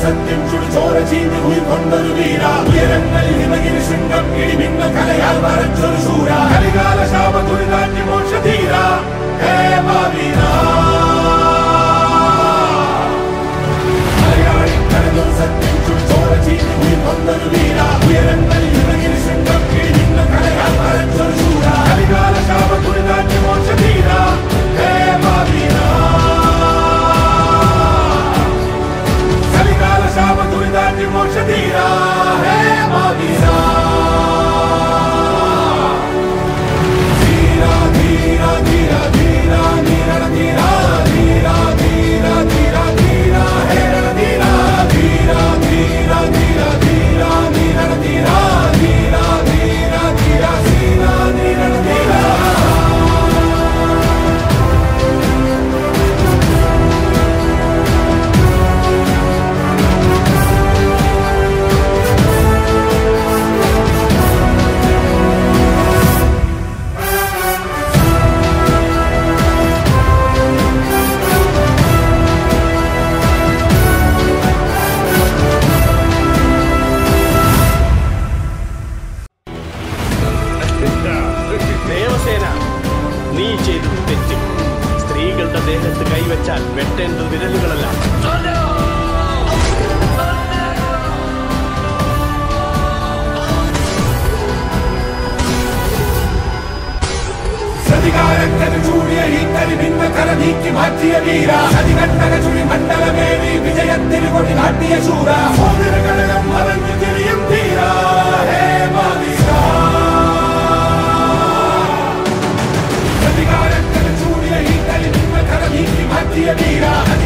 സത്യം ചുടിച്ചോര ചീന്തി ഉയർക്കൊണ്ടൊരു വീര ഉയരങ്ങളിൽ ഹിമഗിരി ശൃംഗം ഇടിമിന്ന കലയാൽ വരച്ചൊരു ശൂര കലികാല ശാപ തുരിതാറ്റി മോക്ഷധീര ഹേ മാവീര മലയാളി കടന്നു സത്യം ചുടിച്ചോര ചീന്തി ഉയർക്കൊണ്ടൊരു വീര ഉയരങ്ങളിൽ ഹിമഗിരി ശൃംഗം ഇടിമിന്ന കലയാൽ വരച്ചൊരു ശൂര കലികാല ശാപ തുരിതാറ്റി മോക്ഷധീര ഹേ മാവീര കലികാല ശാപ ദുരിതാറ്റി മോക്ഷധീര ഹേ മാവീര ധീര ധീര ധീര ധീര ധീര ധീര ധീര ധീര ധീര ധീര ഹേ രണധീര ധീര ധീര ധീര ധീര ധീര ധീര ധീര ധീര ധീര ധീര ധീര ധീര ദേവസേന നീ ചെയ്തത് തെറ്റ് സ്ത്രീകളുടെ ദേഹത്ത് കൈവച്ചാൽ വെട്ടേണ്ടത് വിരലുകളല്ല സതികാരക്കര ചൂടിയ ഈ കരിമിന്ന കര നീക്കി മാറ്റിയ വീര സതികണ്ടക ചുഴി മണ്ഡലമേറി വിജയത്തിന് കൊടി നാട്ടിയ ശൂര സോദര ഘടകം മറഞ്ഞു തിരിയും ധീര ഹേ മാവീര സതികാരക്കര ചൂടിയ ഈ കരിമിന്ന കര നീക്കി മാറ്റിയ വീര